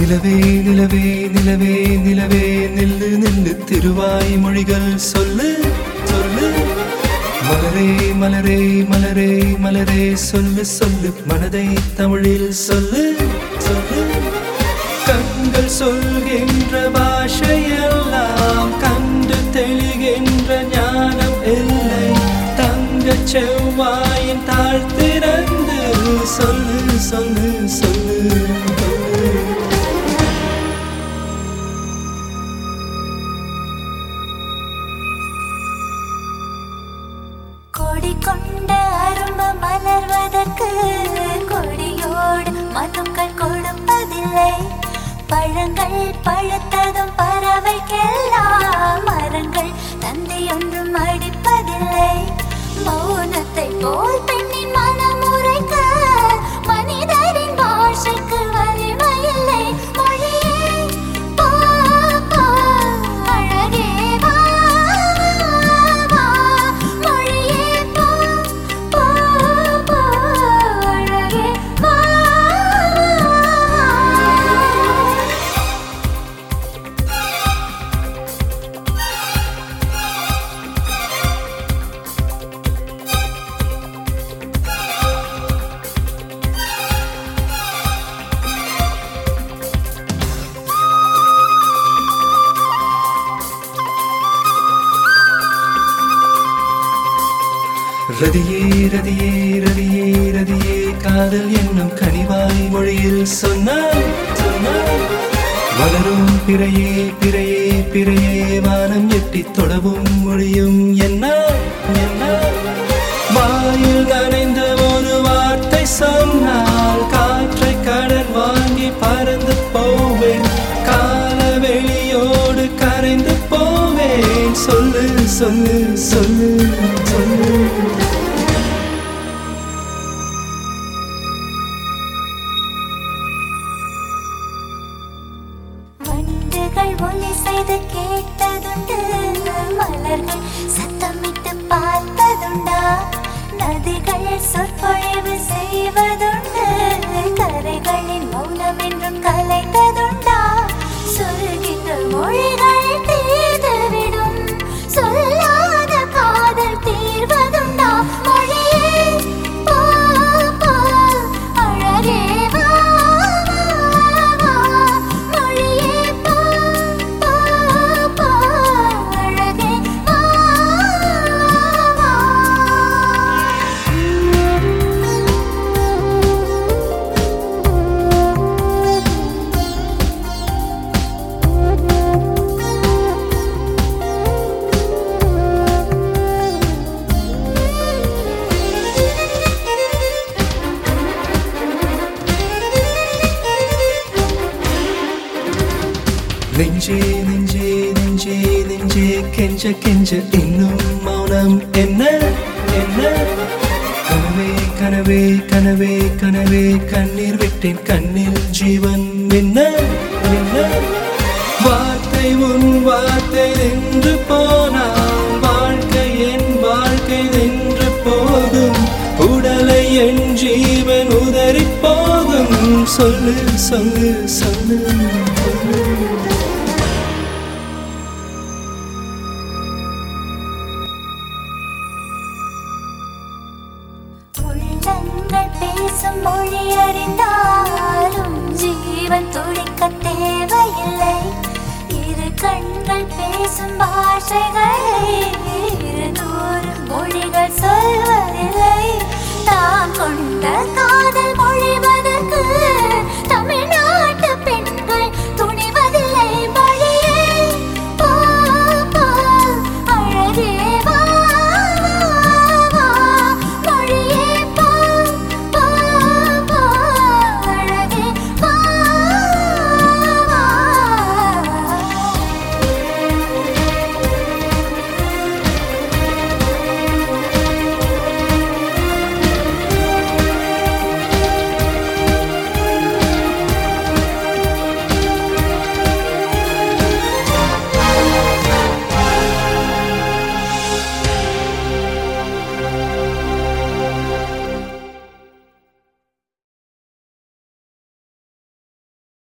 நிலவே நிலவே நிலவே நிலவே நில்லு நில்லு திருவாய் மொழிகள் சொல்லு சொல்லு மலரே மலரே மலரே மலரே சொல்லு சொல்லு மனதை தமிழில் சொல்லு சொல்லு கண்கள் சொல்கின்ற பாஷையெல்லாம் கண்டு தெளிகின்ற ஞானம் இல்லை தங்கச் செவ்வாயின் தாழ்த்திறந்து சொல்லு சொல்லு சொல்லு சொல்லு கொடி கொண்ட அரும்பு மலர்வதற்கு கொடியோடு மனுக்கள் கொடுப்பதில்லை பழங்கள் பழுத்ததும் பறவைக்கெல்லாம் மரங்கள் தந்தை ஒன்றும் அடிப்பதில்லை மௌனத்தை போல் பெண்ணின் மனம் உரைக்க மனிதரின் பாஷைக்கு வலிமையில்லை மொழியே போ, போ, அழகே வா, வா, மொழியே போ, போ, போ, அழகே வா, வா. ரதியே ரதியே ரதியே ரதியே காதல் என்னும் கனிவாய் மொழியில் சொன்னாய் சொன்னாய் வளரும் பிறையே பிறையே பிறையே வானம் எட்டி தொடவும் மொழியும் என்ன என்ன வாயில் நனைந்த ஒரு வார்த்தை சொன்னால் காற்றை கடன் வாங்கி பறந்து போவேன் காலவெளியோடு கரைந்து போவேன் சொல்லு சொல்லு சொல்லு சொல்லு வண்டுகள் ஒலி செய்து கேட்டதுண்டு மலர்கள் சத்தமிட்டு பார்த்ததுண்டா நதிகள் சொற்பொழிவு செய்வதுண்டு கரைகளின் மௌனம் என்றும் கலைந்ததுண்டா சொல்கின்ற மொழிகள் தீர்ந்துவிடும் சொல்லாத காதல் தீர்வதுண்டா மொழியே போ, போ, அழகே வா, வா, மொழியே போ, போ, போ, அழகே வா, நெஞ்சே நெஞ்சே நெஞ்சே நெஞ்சே கெஞ்ச கெஞ்ச இன்னும் மௌனம் என்ன என்ன கனவே கனவே கனவே கனவே கண்ணீர் விட்டேன் கண்ணில் ஜீவன் என்ன என்ன வார்த்தை உன் வார்த்தை நின்று போனால் வாழ்க்கை என் வாழ்க்கை நின்று போகும் உடலை என் ஜீவன் உதறி போகும் சொல்லு சொல்லு சொல்லு சொல்லு உள்ளங்கள் பேசும் மொழி அறிந்தாலும் ஜீவன் துடிக்க தேவையில்லை இரு கண்கள் பேசும் பாஷைகளை இருநூறு மொழிகள் சொல்வதில்லை தாம் கொண்ட கா